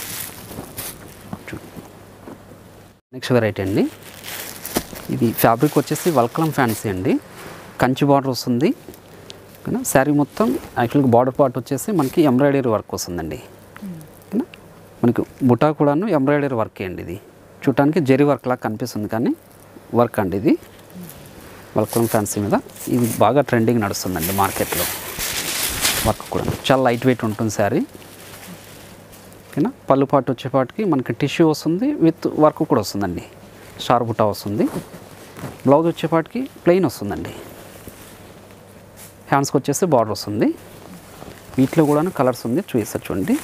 నెక్స్ట్ వెరైటీ అండి ఇది ఫ్యాబ్రిక్ వచ్చేసి వల్కలం ఫ్యాన్సీ అండి కంచి బార్డర్ వస్తుంది ఓకేనా శారీ మొత్తం యాక్చువల్గా బార్డర్ పార్ట్ వచ్చేసి మనకి ఎంబ్రాయిడరీ వర్క్ వస్తుందండి ఓకేనా మనకి బుటా కూడాను ఎంబ్రాయిడరీ వర్క్ అండి ఇది చూడటానికి జెరీ వర్క్ లాగా కనిపిస్తుంది కానీ వర్క్ అండి ఇది వల్కలం ఫ్యాన్సీ మీద ఇది బాగా ట్రెండింగ్ నడుస్తుందండి మార్కెట్లో వర్క్ కూడా చాలా లైట్ వెయిట్ ఉంటుంది శారీ ఓకేనా పళ్ళు పాటు వచ్చేపాటికి మనకి టిష్యూ వస్తుంది విత్ వర్క్ కూడా వస్తుందండి స్టార్ బుట్ట వస్తుంది బ్లౌజ్ వచ్చేపాటికి ప్లెయిన్ వస్తుందండి హ్యాండ్స్కి వచ్చేసి బార్డర్ వస్తుంది వీటిలో కూడా కలర్స్ ఉంది చూపిస్తారు చూడండి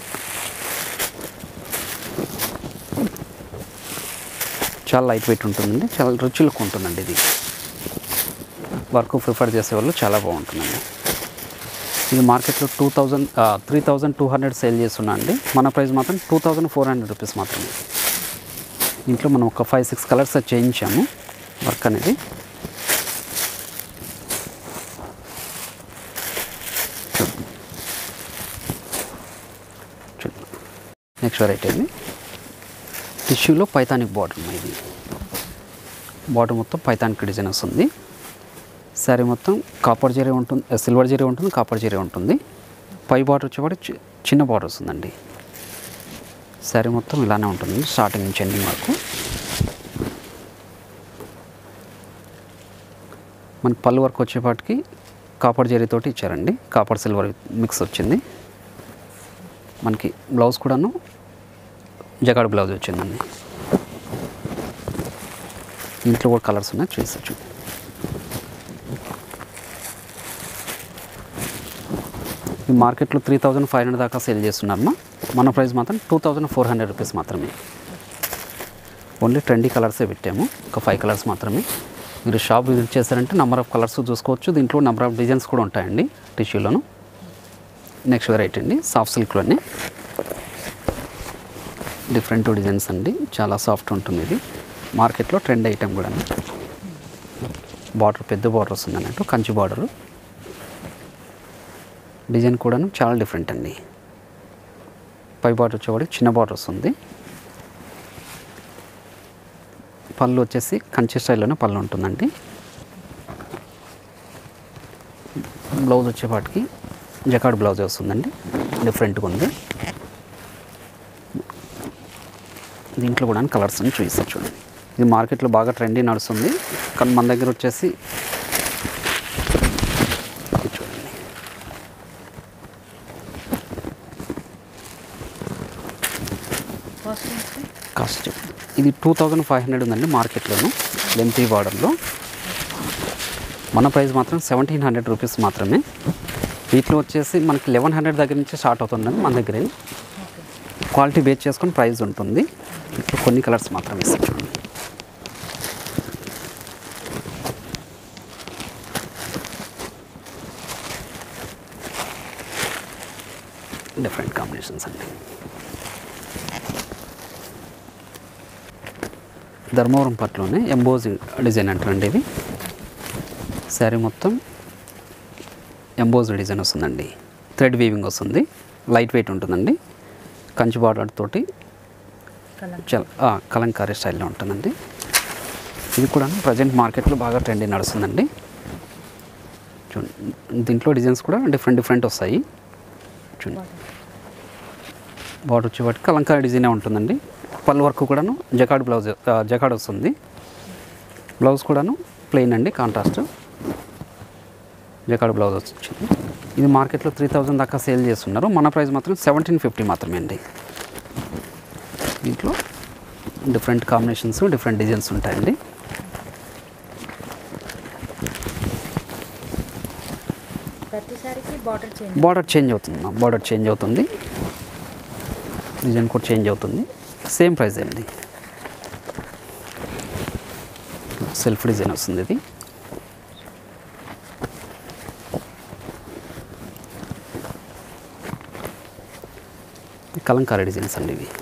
చాలా లైట్ వెయిట్ ఉంటుందండి చాలా రిచ్ లుక్ ఉంటుందండి ఇది వర్క్ ప్రిఫర్ చేసే వాళ్ళు చాలా బాగుంటుందండి ఇది మార్కెట్లో two thousand three thousand two hundred sale చేస్తున్నా అండి మన ప్రైస్ మాత్రం two thousand four hundred rupees మాత్రమే ఇంట్లో మనం ఒక ఫైవ్ సిక్స్ కలర్స్ చేయించాము వర్క్ అనేది నెక్స్ట్ వెరైటీ అండి టిష్యూలో పైతానిక్ బార్డర్ ఇది బార్డర్ మొత్తం పైతానిక్ డిజైన్ వస్తుంది శారీ మొత్తం కాపర్ జరీ ఉంటుంది సిల్వర్ జరీ ఉంటుంది కాపర్ జరీ ఉంటుంది పై బార్డర్ వచ్చేవాడు చి- చిన్న బార్డర్ వస్తుందండి శారీ మొత్తం ఇలానే ఉంటుంది స్టార్టింగ్ నుంచి ఎండింగ్ వరకు మన పళ్ళు వర్క్ వచ్చేపాటికి కాపర్ జరీతోటి ఇచ్చారండి కాపర్ సిల్వర్ మిక్స్ వచ్చింది మనకి బ్లౌజ్ కూడాను జగాడ్ బ్లౌజ్ వచ్చిందండి ఇంట్లో కూడా కలర్స్ ఉన్నాయి చూసొచ్చు ఈ మార్కెట్లో త్రీ థౌజండ్ ఫైవ్ హండ్రెడ్ దాకా సేల్ చేస్తున్నారమ్మా మన ప్రైస్ మాత్రం two thousand four hundred rupees మాత్రమే ఓన్లీ ట్రెండీ కలర్సే పెట్టాము ఒక ఫైవ్ కలర్స్ మాత్రమే మీరు షాప్ విజిట్ చేశారంటే నెంబర్ ఆఫ్ కలర్స్ చూసుకోవచ్చు దీంట్లో నెంబర్ ఆఫ్ డిజైన్స్ కూడా ఉంటాయండి టిష్యూలోను నెక్స్ట్ వెరైటీ అండి సాఫ్ట్ సిల్క్లోనే డిఫరెంట్ డిజైన్స్ అండి చాలా సాఫ్ట్ ఉంటుంది ఇది మార్కెట్లో ట్రెండ్ ఐటెం కూడా బార్డర్ పెద్ద బార్డర్ వస్తుంది అన్నట్టు కంచి బార్డరు డిజైన్ కూడాను చాలా డిఫరెంట్ అండి పై బార్డర్ వచ్చేవాడికి చిన్న బార్డర్ వస్తుంది పళ్ళు వచ్చేసి కంచి స్టైల్లోనే పళ్ళు ఉంటుందండి బ్లౌజ్ వచ్చేపాటికి జకాడ్ బ్లౌజ్ వస్తుందండి డిఫరెంట్గా ఉంది దీంట్లో కూడా కలర్స్ అని చూపిస్తాను చూడండి ఇది మార్కెట్లో బాగా ట్రెండీ నడుస్తుంది కానీ మన దగ్గర వచ్చేసి ఇది చూడండి కాస్ట్ ఇది టూ థౌజండ్ ఫైవ్ హండ్రెడ్ ఉందండి మార్కెట్లోను లెంతీ బార్డర్లో మన ప్రైస్ మాత్రం సెవెంటీన్ హండ్రెడ్ రూపీస్ మాత్రమే వీటిలో వచ్చేసి మనకి లెవెన్ హండ్రెడ్ దగ్గర నుంచి స్టార్ట్ అవుతుందండి మన దగ్గర క్వాలిటీ బేస్ చేసుకొని ప్రైస్ ఉంటుంది ఇప్పుడు కొన్ని కలర్స్ మాత్రమే ఇస్తాం చూడండి డిఫరెంట్ కాంబినేషన్స్ అండి ధర్మవరం పట్టులోనే ఎంబోజ్ డిజైన్ అంటారండి ఇది శారీ మొత్తం ఎంబోజ్ డిజైన్ వస్తుందండి థ్రెడ్ వీవింగ్ వస్తుంది లైట్ వెయిట్ ఉంటుందండి కంచి బార్డర్ తోటి చల్ ఆ, కలంకారీ స్టైల్లో ఉంటుందండి ఇది కూడా ప్రజెంట్ మార్కెట్లో బాగా ట్రెండీ నడుస్తుందండి చూడండి దీంట్లో డిజైన్స్ కూడా డిఫరెంట్ డిఫరెంట్ వస్తాయి చూడండి బార్డర్ వచ్చేవాటికి కలంకారీ డిజైనే ఉంటుందండి పళ్ళు వర్క్ కూడాను జకాడ్ బ్లౌజ్ ఆ, జకాడ్ వస్తుంది బ్లౌజ్ కూడాను ప్లెయిన్ అండి కాంట్రాస్ట్ జకాడ్ బ్లౌజ్ వచ్చింది ఇది మార్కెట్లో త్రీ థౌజండ్ దాకా సేల్ చేస్తున్నారు మన ప్రైస్ మాత్రం సెవెంటీన్ ఫిఫ్టీ మాత్రమే అండి దీంట్లో డిఫరెంట్ కాంబినేషన్స్ డిఫరెంట్ డిజైన్స్ ఉంటాయండి ప్రతిసారికి బార్డర్ చేంజ్ బార్డర్ చేంజ్ అవుతుంది బార్డర్ చేంజ్ అవుతుంది డిజైన్ కూడా చేంజ్ అవుతుంది సేమ్ ప్రైస్ అండి సెల్ఫ్ డిజైన్ వస్తుంది ఇది కలంకారీ డిజైన్స్ అండి ఇవి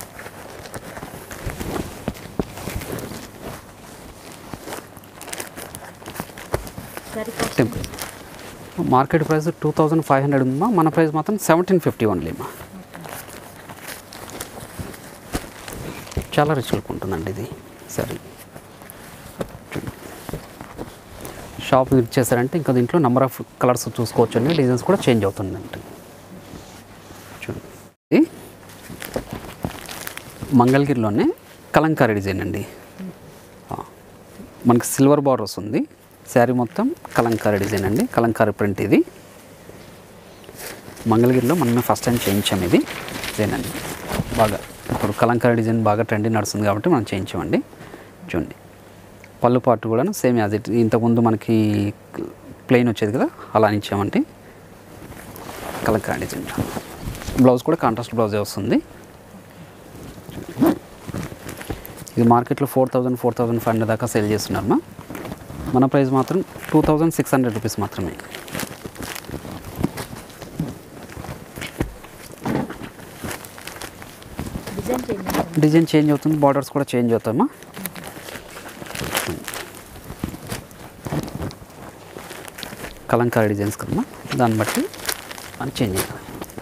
సరి temple market price two thousand five hundred ఉందమ్మా మన ప్రైస్ మాత్రం సెవెంటీన్ ఫిఫ్టీ ఓన్లీ అమ్మా చాలా రిచ్ లుక్ ఉంటుందండి ఇది సరే షాప్ విజిట్ చేశారంటే ఇంకా దీంట్లో నెంబర్ ఆఫ్ కలర్స్ చూసుకోవచ్చు అండి డిజైన్స్ కూడా చేంజ్ అవుతుందండి చూడండి ఇది మంగళగిరిలోనే కలంకారీ డిజైన్ అండి ఆ, మనకి సిల్వర్ బార్డర్ వస్తుంది శారీ మొత్తం కలంకారీ డిజైన్ అండి కలంకారీ ప్రింట్ ఇది మంగళగిరిలో మనమే ఫస్ట్ టైం చేయించాం ఇది డిజైన్ అండి బాగా ఇప్పుడు కలంకారీ డిజైన్ బాగా ట్రెండీ నడుస్తుంది కాబట్టి మనం చేయించామండి చూడండి పళ్ళు పాటు కూడా సేమ్ యాజ్ ఇట్ ఇంతకుముందు మనకి ప్లెయిన్ వచ్చేది కదా అలా ఇచ్చామండి కలంకారీ డిజైన్ బ్లౌజ్ కూడా కాంట్రాస్ట్ బ్లౌజే వస్తుంది ఇది మార్కెట్లో four thousand four thousand five hundred దాకా సేల్ చేస్తున్నారు మా మన ప్రైస్ మాత్రం two thousand six hundred rupees మాత్రమే డిజైన్ చేంజ్ అవుతుంది డిజైన్ చేంజ్ అవుతుంది బార్డర్స్ కూడా చేంజ్ అవుతాయమ్మా కలంకారీ డిజైన్స్ కదమ్మా దాన్ని బట్టి అని చేంజ్ అవుతుంది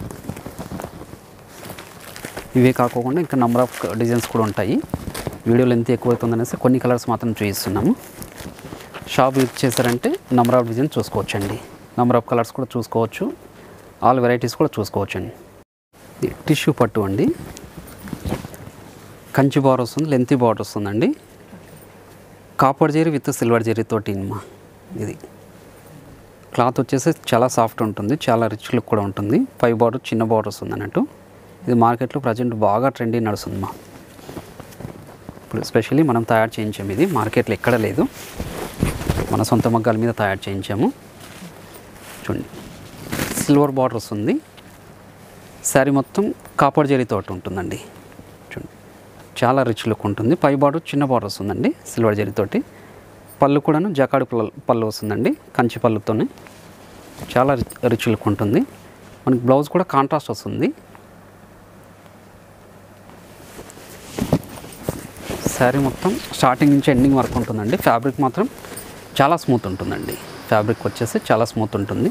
ఇవే కాకుండా ఇంకా నెంబర్ ఆఫ్ డిజైన్స్ కూడా ఉంటాయి వీడియోలో ఎంత ఎక్కువైతుంది అనేసి కొన్ని కలర్స్ మాత్రం చూపిస్తున్నాము షాప్ యూజ్ చేశారంటే నెంబర్ ఆఫ్ డిజైన్స్ చూసుకోవచ్చండి నెంబర్ ఆఫ్ కలర్స్ కూడా చూసుకోవచ్చు ఆల్ వెరైటీస్ కూడా చూసుకోవచ్చండి టిష్యూ పట్టు అండి కంచి బార్డర్ వస్తుంది లెంతీ బార్డర్ వస్తుందండి కాపర్ జరీ విత్ సిల్వర్ జరీ తోటి అమ్మా ఇది క్లాత్ వచ్చేసి చాలా సాఫ్ట్ ఉంటుంది చాలా రిచ్ లుక్ కూడా ఉంటుంది పై బార్డర్ చిన్న బార్డర్ వస్తుంది అన్నట్టు ఇది మార్కెట్లో ప్రజెంట్ బాగా ట్రెండీ నడుస్తుందమ్మా ఇప్పుడు స్పెషల్లీ మనం తయారు చేయించాము ఇది మార్కెట్లో ఎక్కడ లేదు మన సొంత మగ్గాల మీద తయారు చేయించాము చూడండి సిల్వర్ బార్డర్ వస్తుంది శారీ మొత్తం కాపర్ జరీ తోటి ఉంటుందండి చూడండి చాలా రిచ్ లుక్ ఉంటుంది పై బార్డర్ చిన్న బార్డర్ వస్తుందండి సిల్వర్ జరీతోటి పళ్ళు కూడాను జకాడు పళ్ళు పళ్ళు వస్తుందండి కంచి పళ్ళుతోనే చాలా రిచ్ రిచ్ లుక్ ఉంటుంది మనకి బ్లౌజ్ కూడా కాంట్రాస్ట్ వస్తుంది శారీ మొత్తం స్టార్టింగ్ నుంచి ఎండింగ్ వరకు ఉంటుందండి ఫ్యాబ్రిక్ మాత్రం చాలా స్మూత్ ఉంటుందండి ఫ్యాబ్రిక్ వచ్చేసి చాలా స్మూత్ ఉంటుంది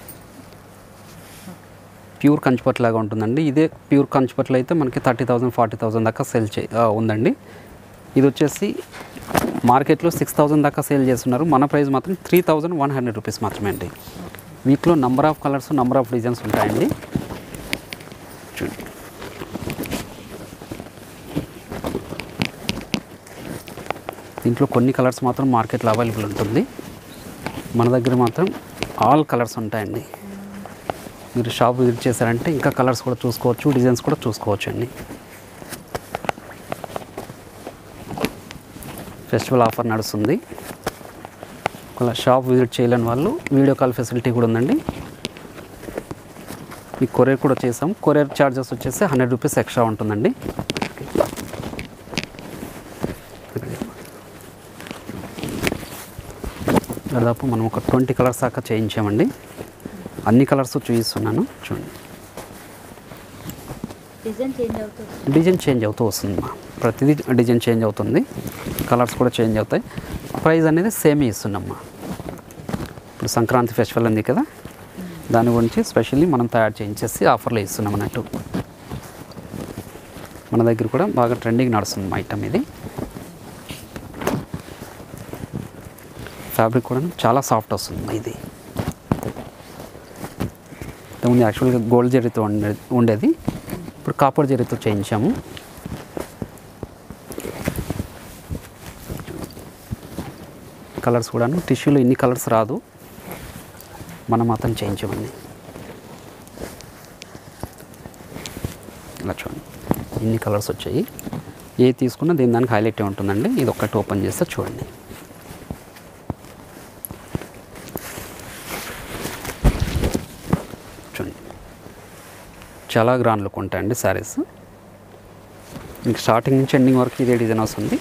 ప్యూర్ కంచిపట్టు లాగా ఉంటుందండి ఇదే ప్యూర్ కంచిపట్లు అయితే మనకి థర్టీ థౌజండ్ ఫార్టీ థౌజండ్ దాకా సేల్ చే ఆ, ఉందండి ఇది వచ్చేసి మార్కెట్లో సిక్స్ థౌజండ్ దాకా సేల్ చేస్తున్నారు మన ప్రైస్ మాత్రం three thousand one hundred rupees మాత్రమే అండి వీటిలో number of colours number of designs ఉంటాయండి చూడండి దీంట్లో కొన్ని కలర్స్ మాత్రం మార్కెట్లో అవైలబుల్ ఉంటుంది మన దగ్గర మాత్రం ఆల్ కలర్స్ ఉంటాయండి మీరు షాప్ విజిట్ చేశారంటే ఇంకా కలర్స్ కూడా చూసుకోవచ్చు డిజైన్స్ కూడా చూసుకోవచ్చు అండి ఫెస్టివల్ ఆఫర్ నడుస్తుంది ఒకవేళ షాప్ విజిట్ చేయలేని వాళ్ళు వీడియో కాల్ ఫెసిలిటీ కూడా ఉందండి ఈ కొరియర్ కూడా చేసాం కొరియర్ ఛార్జెస్ వచ్చేసి హండ్రెడ్ రూపీస్ ఎక్స్ట్రా ఉంటుందండి దాదాపు మనం ఒక ట్వంటీ కలర్స్ దాకా చేయించామండి అన్ని కలర్స్ చూపిస్తున్నాను చూడండి డిజైన్ చేంజ్ అవుతుంది డిజైన్ చేంజ్ అవుతూ వస్తుంది మా ప్రతిదీ డిజైన్ చేంజ్ అవుతుంది కలర్స్ కూడా చేంజ్ అవుతాయి ప్రైస్ అనేది సేమే ఇస్తున్నామ్మా ఇప్పుడు సంక్రాంతి ఫెస్టివల్ ఉంది కదా దాని గురించి స్పెషల్లీ మనం తయారు చేయించేసి ఆఫర్లో ఇస్తున్నాం అన్నట్టు మన దగ్గర కూడా బాగా ట్రెండింగ్ నడుస్తుంది మా ఐటమ్ ఇది ఫ్యాబ్రిక్ కూడా చాలా సాఫ్ట్ వస్తుంది మా ఇది ఇంతకుముందు యాక్చువల్గా గోల్డ్ జరీతో ఉండే ఉండేది ఇప్పుడు కాపర్ జరీతో చేయించాము కలర్స్ కూడాను టిష్యూలో ఇన్ని కలర్స్ రాదు మనం మాత్రం చేయించామండి ఇలా చూడండి ఇన్ని కలర్స్ వచ్చాయి ఏ తీసుకున్నా దీని దానికి హైలైట్ ఉంటుందండి ఇది ఒక్కటి ఓపెన్ చేస్తే చూడండి చూడండి చాలా గ్రాండ్ లుక్ ఉంటాయండి శారీస్ ఇంక స్టార్టింగ్ నుంచి ఎండింగ్ వరకు ఇదే డిజైన్ వస్తుంది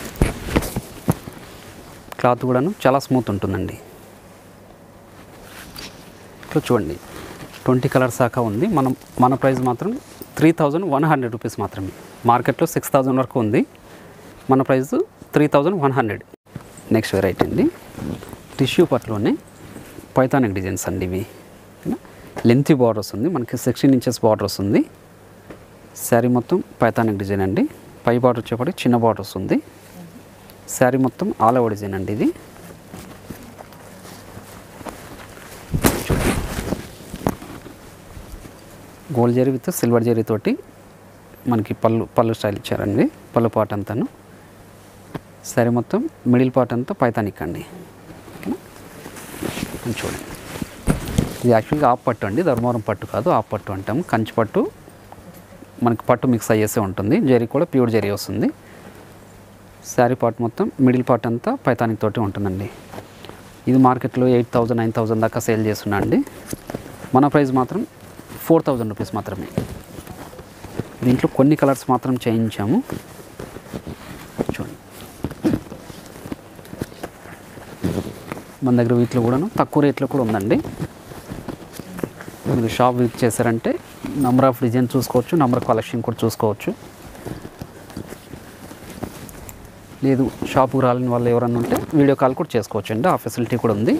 క్లాత్ కూడాను చాలా స్మూత్ ఉంటుందండి ఇట్లా చూడండి ట్వంటీ కలర్స్ దాకా ఉంది మనం మన ప్రైస్ మాత్రం three thousand one hundred rupees మాత్రమే మార్కెట్లో సిక్స్ థౌజండ్ వరకు ఉంది మన price three thousand one hundred next variety అండి టిష్యూ పట్లోనే పైతానిక్ డిజైన్స్ అండి ఇవి లెంతీ బార్డర్ వస్తుంది మనకి సిక్స్టీన్ ఇంచెస్ బార్డర్ వస్తుంది శారీ మొత్తం పైతానిక్ డిజైన్ అండి పై బార్డర్ వచ్చేప్పటికి చిన్న బార్డర్ వస్తుంది శారీ మొత్తం ఆల్ ఓవర్ డిజైన్ అండి ఇది గోల్డ్ జరీ విత్ సిల్వర్ జరీ తోటి మనకి పళ్ళు పళ్ళు స్టైల్ ఇచ్చారండి పళ్ళు పాట అంతాను శారీ మొత్తం మిడిల్ పార్ట్ అంతా పైతానిక్ అండి ఓకేనా ఇది చూడండి ఇది యాక్చువల్గా ఆప్ పట్టు అండి ధర్మవరం పట్టు కాదు ఆప్ పట్టు అంటాము కంచి పట్టు మనకి పట్టు మిక్స్ అయ్యేసే ఉంటుంది జరీ కూడా ప్యూర్ జరీ వస్తుంది శారీ పార్ట్ మొత్తం మిడిల్ పార్ట్ అంతా పైతానిక్ తోటి ఉంటుందండి ఇది మార్కెట్లో ఎయిట్ థౌజండ్ నైన్ థౌజండ్ దాకా సేల్ చేస్తున్నా అండి మన ప్రైస్ మాత్రం ఫోర్ థౌజండ్ రూపీస్ మాత్రమే దీంట్లో కొన్ని కలర్స్ మాత్రం చేయించాము చూడండి మన దగ్గర వీటిలో కూడాను తక్కువ రేట్లో కూడా ఉందండి మీరు షాప్ విజిట్ చేశారంటే నంబర్ ఆఫ్ డిజైన్ చూసుకోవచ్చు నంబర్ ఆఫ్ కలెక్షన్ కూడా చూసుకోవచ్చు లేదు షాపుకి రాలని వాళ్ళు ఎవరన్నా ఉంటే వీడియో కాల్ కూడా చేసుకోవచ్చు అండి ఆ ఫెసిలిటీ కూడా ఉంది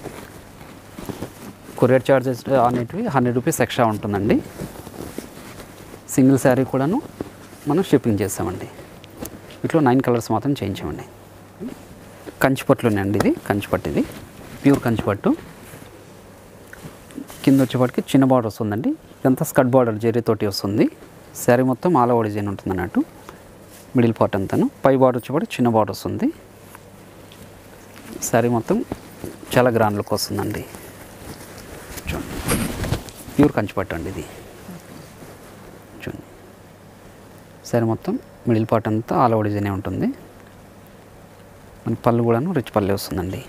కొరియర్ ఛార్జెస్ అనేటివి హండ్రెడ్ రూపీస్ ఎక్స్ట్రా ఉంటుందండి సింగిల్ శారీ కూడాను మనం షిప్పింగ్ చేస్తామండి వీటిలో నైన్ కలర్స్ మాత్రం చేయించామండి కంచిపట్టులోనే అండి ఇది కంచిపట్టు ఇది ప్యూర్ కంచిపట్టు కింద వచ్చేపాటికి చిన్న బార్డర్ వస్తుందండి ఇదంతా స్కట్ బార్డర్ జెరీతోటి వస్తుంది శారీ మొత్తం ఆల్ ఓవర్ డిజైన్ ఉంటుంది అన్నట్టు మిడిల్ పార్ట్ అంతాను పై బార్డర్ వచ్చేపాటికి చిన్న బార్డర్ వస్తుంది శారీ మొత్తం చాలా గ్రాండ్ లుక్ వస్తుందండి చూడండి ప్యూర్ కంచిపట్టు అండి ఇది చూడండి శారీ మొత్తం మిడిల్ పార్ట్ అంతా ఆల్ ఓవర్ డిజైనే ఉంటుంది మన పళ్ళు కూడాను రిచ్ పల్లె వస్తుందండి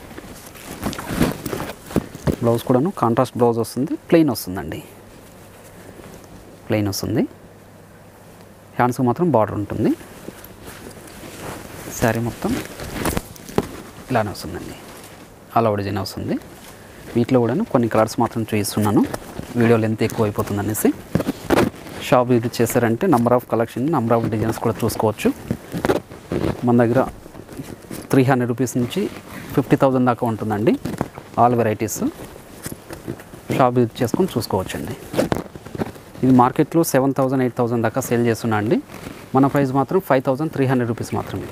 బ్లౌజ్ కూడాను కాంట్రాస్ట్ బ్లౌజ్ వస్తుంది ప్లెయిన్ వస్తుందండి ప్లెయిన్ వస్తుంది హ్యాండ్స్కి మాత్రం బార్డర్ ఉంటుంది శారీ మొత్తం ఇలానే వస్తుందండి అలా డిజైన్ వస్తుంది వీటిలో కూడా కొన్ని కలర్స్ మాత్రం చూపిస్తున్నాను వీడియో లెంత్ ఎక్కువ అయిపోతుంది అనేసి షాప్ విజిట్ చేశారంటే number of collection number of designs కూడా చూసుకోవచ్చు మన దగ్గర త్రీ హండ్రెడ్ రూపీస్ నుంచి ఫిఫ్టీ థౌజండ్ దాకా ఉంటుందండి ఆల్ వెరైటీస్ షాప్ విజిట్ చేసుకొని చూసుకోవచ్చండి ఇది మార్కెట్లో సెవెన్ థౌజండ్ ఎయిట్ థౌజండ్ దాకా సేల్ చేస్తున్నా అండి మన ప్రైస్ మాత్రం five thousand three hundred rupees మాత్రమే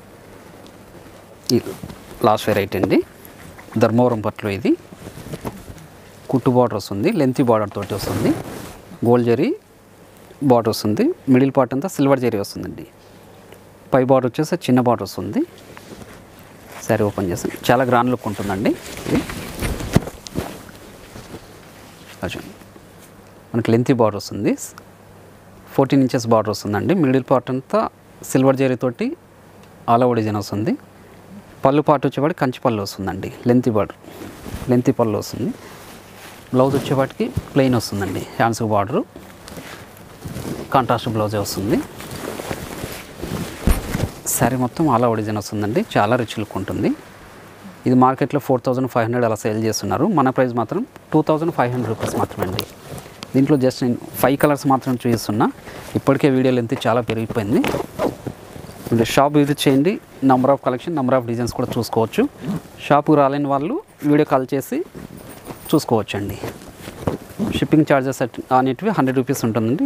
ఇది లాస్ట్ వెరైటీ అండి ధర్మవరం పట్లో ఇది కుట్టు బార్డర్ వస్తుంది లెంతీ బార్డర్ తోటి వస్తుంది గోల్డ్ జరీ బార్డర్ వస్తుంది మిడిల్ పార్ట్ అంతా సిల్వర్ జరీ వస్తుందండి పై బార్డర్ వచ్చేసి చిన్న బార్డర్ వస్తుంది సరే ఓపెన్ చేస్తాం చాలా గ్రాండ్ లుక్ ఉంటుందండి ఇది అచ్చా. మనకి లెంతీ బార్డర్ వస్తుంది ఫోర్టీన్ ఇంచెస్ బార్డర్ వస్తుందండి మిడిల్ పార్ట్ అంతా సిల్వర్ జరీతోటి ఆల్ ఓవర్ డిజైన్ వస్తుంది పళ్ళు పార్ట్ వచ్చేవాడికి కంచి పళ్ళు వస్తుందండి లెంతీ బార్డర్ లెంతీ పళ్ళు వస్తుంది బ్లౌజ్ వచ్చేవాటికి ప్లెయిన్ వస్తుందండి హ్యాండ్స్ బార్డరు కాంట్రాస్ట్ బ్లౌజే వస్తుంది శారీ మొత్తం ఆల్ ఓవర్ డిజైన్ వస్తుందండి చాలా రిచ్ లుక్ ఉంటుంది ఇది మార్కెట్లో ఫోర్ థౌజండ్ ఫైవ్ హండ్రెడ్ అలా సేల్ చేస్తున్నారు మన ప్రైస్ మాత్రం two thousand five hundred rupees మాత్రమే అండి దీంట్లో జస్ట్ నేను ఫైవ్ కలర్స్ మాత్రం చూపిస్తున్నా ఇప్పటికే వీడియో లెంత్ చాలా పెరిగిపోయింది మీరు షాప్ విజిట్ చేయండి number of collection number of designs కూడా చూసుకోవచ్చు షాప్కి రాలేని వాళ్ళు వీడియో కాల్ చేసి చూసుకోవచ్చు అండి షిప్పింగ్ ఛార్జెస్ అనేటివి హండ్రెడ్ రూపీస్ ఉంటుందండి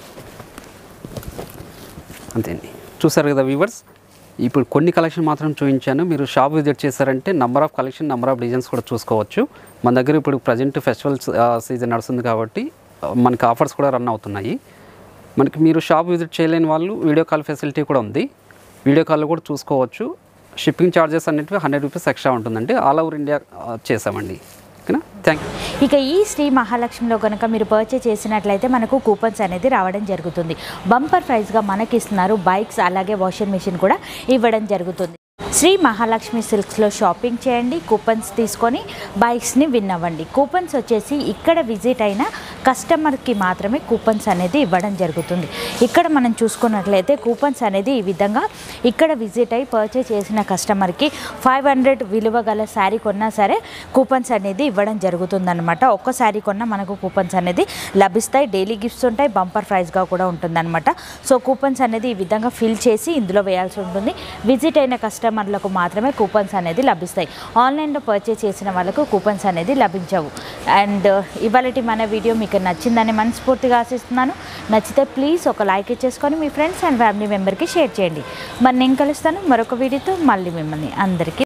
అంతే అండి చూసారు కదా వ్యూవర్స్ ఇప్పుడు కొన్ని కలెక్షన్ మాత్రం చూపించాను మీరు షాప్ విజిట్ చేశారంటే number of collection number of designs కూడా చూసుకోవచ్చు మన దగ్గర ఇప్పుడు ప్రజెంట్ ఫెస్టివల్ సీజన్ నడుస్తుంది కాబట్టి ఆ, మనకి ఆఫర్స్ కూడా రన్ అవుతున్నాయి మనకి మీరు షాప్ విజిట్ చేయలేని వాళ్ళు వీడియో కాల్ ఫెసిలిటీ కూడా ఉంది వీడియో కాల్లో కూడా చూసుకోవచ్చు షిప్పింగ్ ఛార్జెస్ అనేటివి హండ్రెడ్ రూపీస్ ఎక్స్ట్రా ఉంటుందండి ఆల్ ఓవర్ ఇండియా ఆ, చేసామండి ఓకేనా థ్యాంక్ యూ ఇక ఈ శ్రీ మహాలక్ష్మిలో కనుక మీరు పర్చేస్ చేసినట్లయితే మనకు కూపన్స్ అనేది రావడం జరుగుతుంది బంపర్ ప్రైస్గా మనకి ఇస్తున్నారు బైక్స్ అలాగే వాషింగ్ మిషన్ కూడా ఇవ్వడం జరుగుతుంది శ్రీ మహాలక్ష్మి సిల్క్స్లో షాపింగ్ చేయండి కూపన్స్ తీసుకొని బైక్స్ని విన్ అవ్వండి కూపన్స్ వచ్చేసి ఇక్కడ విజిట్ అయిన కస్టమర్కి మాత్రమే కూపన్స్ అనేది ఇవ్వడం జరుగుతుంది ఇక్కడ మనం చూసుకున్నట్లయితే కూపన్స్ అనేది ఈ విధంగా ఇక్కడ విజిట్ అయి పర్చేస్ చేసిన కస్టమర్కి ఫైవ్ హండ్రెడ్ విలువ గల శారీ కొన్నా సరే కూపన్స్ అనేది ఇవ్వడం జరుగుతుందన్నమాట ఒక్క శారీ కొన్నా మనకు కూపన్స్ అనేది లభిస్తాయి డైలీ గిఫ్ట్స్ ఉంటాయి బంపర్ ప్రైస్గా కూడా ఉంటుందన్నమాట సో కూపన్స్ అనేది ఈ విధంగా ఫిల్ చేసి ఇందులో వేయాల్సి ఉంటుంది విజిట్ అయిన కస్టమర్లకు మాత్రమే కూపన్స్ అనేది లభిస్తాయి ఆన్లైన్లో పర్చేస్ చేసిన వాళ్ళకు కూపన్స్ అనేది లభించవు అండ్ ఇవాళ మన వీడియో మీకు నచ్చిందని మనస్ఫూర్తిగా ఆశిస్తున్నాను నచ్చితే ప్లీజ్ ఒక లైక్ ఇచ్చేసుకొని మీ ఫ్రెండ్స్ అండ్ ఫ్యామిలీ మెంబర్కి షేర్ చేయండి మరి నేను కలుస్తాను మరొక వీడియోతో మళ్ళీ మిమ్మల్ని అందరికీ